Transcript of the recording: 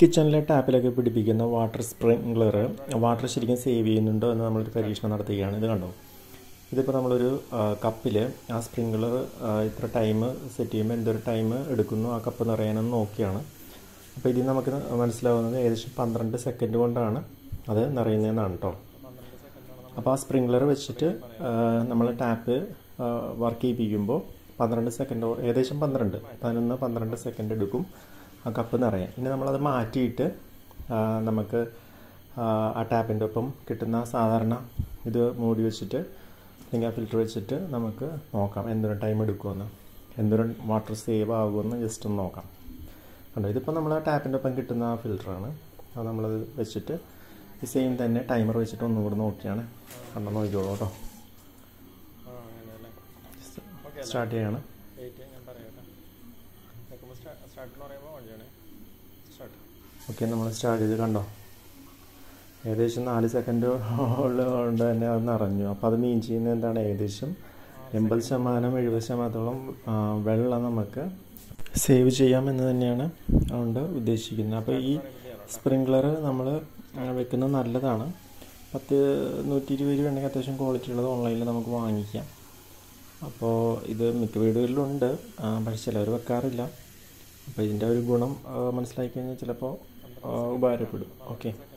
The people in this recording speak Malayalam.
കിച്ചണിലെ ടാപ്പിലൊക്കെ പിടിപ്പിക്കുന്ന വാട്ടർ സ്പ്രിങ്ക്ലർ വാട്ടർ ശരിക്കും സേവ് ചെയ്യുന്നുണ്ടോ എന്ന് നമ്മളൊരു പരീക്ഷണം നടത്തുകയാണ് ഇത് കണ്ടോ ഇതിപ്പോൾ നമ്മളൊരു കപ്പിൽ ആ സ്പ്രിങ്ക്ലർ ഇത്ര ടൈം സെറ്റ് ചെയ്യുമ്പോൾ എന്തൊരു ടൈം എടുക്കുന്നു ആ കപ്പ് നിറയാനെന്ന് നോക്കിയാണ് അപ്പോൾ ഇതിൽ നമുക്ക് മനസ്സിലാവുന്നത് ഏകദേശം പന്ത്രണ്ട് സെക്കൻഡ് കൊണ്ടാണ് അത് നിറയുന്നതെന്നാണ് കേട്ടോ അപ്പോൾ ആ സ്പ്രിങ്ക്ലർ വെച്ചിട്ട് നമ്മൾ ടാപ്പ് വർക്ക് ചെയ്യിപ്പിക്കുമ്പോൾ പന്ത്രണ്ട് സെക്കൻഡ് ഏകദേശം പന്ത്രണ്ട് പതിനൊന്ന് പന്ത്രണ്ട് സെക്കൻഡ് എടുക്കും ആ കപ്പ് നിറയാൻ ഇനി നമ്മളത് മാറ്റിയിട്ട് നമുക്ക് ആ ടാപ്പിൻ്റെ ഒപ്പം കിട്ടുന്ന സാധാരണ ഇത് മൂടി വെച്ചിട്ട് അല്ലെങ്കിൽ ആ ഫിൽറ്റർ വെച്ചിട്ട് നമുക്ക് നോക്കാം എന്തൊരു ടൈം എടുക്കുമെന്ന് എന്തൊരു വാട്ടർ സേവ് ആകുമെന്ന് ജസ്റ്റ് ഒന്ന് നോക്കാം കണ്ടോ ഇതിപ്പോൾ നമ്മൾ ആ ടാപ്പിൻ്റെ ഒപ്പം കിട്ടുന്ന ആ ഫിൽറ്ററാണ് അത് നമ്മളത് വെച്ചിട്ട് ഈ സെയിം തന്നെ ടൈമർ വെച്ചിട്ട് ഒന്നും കൂടെ നോക്കിയാണ് കണ്ടോ നോക്കിക്കോളൂ കേട്ടോ സ്റ്റാർട്ട് ചെയ്യാണ് ഓക്കെ നമ്മൾ സ്റ്റാർട്ട് ചെയ്ത് കണ്ടോ ഏകദേശം നാല് സെക്കൻഡ് കൊണ്ട് തന്നെ അത് നിറഞ്ഞു അപ്പോൾ അത് മീൻ ചെയ്യുന്നത് എന്താണ് ഏകദേശം എൺപത് ശതമാനം എഴുപത് ശതമാനത്തോളം വെള്ളം നമുക്ക് സേവ് ചെയ്യാമെന്ന് തന്നെയാണ് അതുകൊണ്ട് ഉദ്ദേശിക്കുന്നത് അപ്പോൾ ഈ സ്പ്രിങ്ക്ലർ നമ്മൾ വെക്കുന്നത് നല്ലതാണ് പത്ത് നൂറ്റി ഇരുപത് രൂപ ഉണ്ടെങ്കിൽ അത്യാവശ്യം ക്വാളിറ്റി ഉള്ളത് ഓൺലൈനിൽ നമുക്ക് വാങ്ങിക്കാം അപ്പോൾ ഇത് മിക്ക വീടുകളിലുണ്ട് പക്ഷെ ചിലവർ വെക്കാറില്ല അപ്പോൾ ഇതിൻ്റെ ഒരു ഗുണം മനസ്സിലാക്കി കഴിഞ്ഞാൽ ചിലപ്പോൾ ഉപകാരപ്പെടും ഓക്കെ